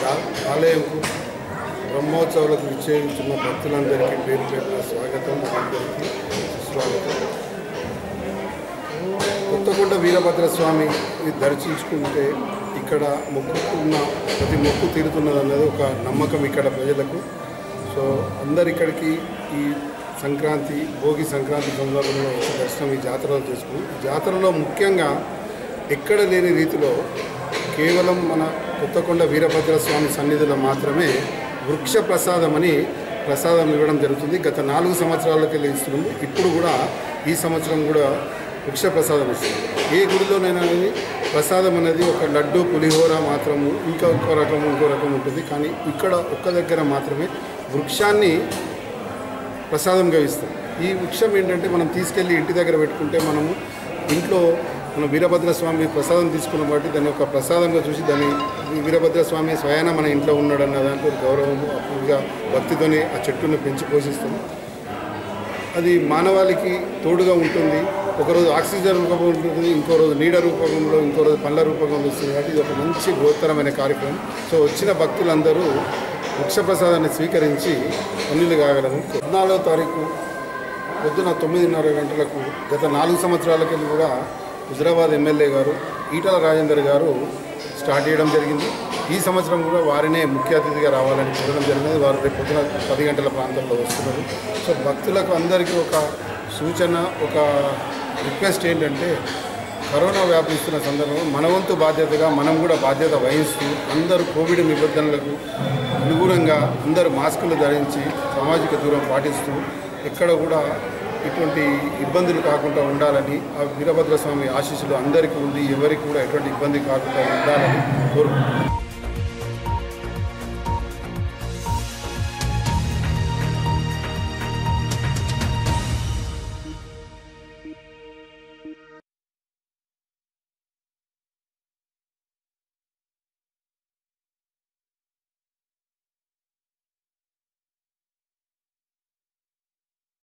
ఆ- ఆలయంకు బ్రహ్మోత్సవాలకు విచ్చేస్తున్న భక్తులందరికీ పేరు పేరున స్వాగతం అందరికీ స్వాగతం కొత్తకొండ వీరభద్ర స్వామి దర్శించుకుంటే ఇక్కడ మొక్కుకున్న ప్రతి మొక్కు తీరుతున్నది అన్నది ఒక నమ్మకం ఇక్కడ ప్రజలకు సో అందరు ఇక్కడికి ఈ సంక్రాంతి భోగి సంక్రాంతి సందర్భంలో వచ్చి దర్శనం ఈ జాతరలో చేసుకుని ఈ జాతరలో ముఖ్యంగా ఎక్కడ లేని రీతిలో కేవలం మన కొత్తకొండ వీరభద్ర స్వామి సన్నిధిలో మాత్రమే వృక్ష ప్రసాదం అని ప్రసాదం ఇవ్వడం జరుగుతుంది గత నాలుగు సంవత్సరాలకి ఇస్తున్నాము ఇప్పుడు కూడా ఈ సంవత్సరం కూడా వృక్ష ప్రసాదం ఇస్తుంది ఏ గుడిలోనైనా కానీ ప్రసాదం అనేది ఒక లడ్డు పులిహోర మాత్రము ఇంకా ఇంకో రకం ఇంకో రకం ఉంటుంది కానీ ఇక్కడ ఒక్క దగ్గర మాత్రమే వృక్షాన్ని ప్రసాదంగా ఇస్తాం ఈ వృక్షం ఏంటంటే మనం తీసుకెళ్ళి ఇంటి దగ్గర పెట్టుకుంటే మనము ఇంట్లో మన వీరభద్ర స్వామి ప్రసాదం తీసుకున్న బట్టి దాన్ని ఒక ప్రసాదంగా చూసి దాన్ని ఈ వీరభద్ర స్వామి స్వయాన మన ఇంట్లో ఉన్నాడన్న దాంట్లో గౌరవం అప్పుడుగా భక్తితోనే ఆ చెట్టును పెంచి పోషిస్తాం అది మానవాళికి తోడుగా ఉంటుంది ఒకరోజు ఆక్సిజన్ రూపంలో ఉంటుంది ఇంకో రోజు నీడ రూపంలో ఇంకో రోజు పండ్ల రూపంలో వస్తుంది కాబట్టి ఇది ఒక మంచి బృహత్తరమైన కార్యక్రమం సో వచ్చిన భక్తులందరూ వృక్ష ప్రసాదాన్ని స్వీకరించి పన్నులు కాగలరు పద్నాలుగో తారీఖు పొద్దున తొమ్మిదిన్నర గంటలకు గత నాలుగు సంవత్సరాలకెళ్ళి కూడా హుజరాబాద్ ఎమ్మెల్యే గారు ఈటల రాజేందర్ గారు స్టార్ట్ చేయడం జరిగింది ఈ సంవత్సరం కూడా వారినే ముఖ్య అతిథిగా రావాలని కోరడం జరిగింది వారు రేపు పొద్దున పది గంటల ప్రాంతంలో వస్తున్నారు సో భక్తులకు అందరికీ ఒక సూచన ఒక రిక్వెస్ట్ ఏంటంటే కరోనా వ్యాపిస్తున్న సందర్భంలో మన వంతు బాధ్యతగా మనం కూడా బాధ్యత వహిస్తూ అందరూ కోవిడ్ నిబంధనలకు అనుగుణంగా అందరూ మాస్కులు ధరించి సామాజిక దూరం పాటిస్తూ ఎక్కడ కూడా ఇటువంటి ఇబ్బందులు కాకుండా ఉండాలని ఆ వీరభద్ర స్వామి ఆశీస్సులు అందరికీ ఉండి ఎవరికి కూడా ఎటువంటి ఇబ్బంది కాకుండా ఉండాలని కోరుకుంటున్నాను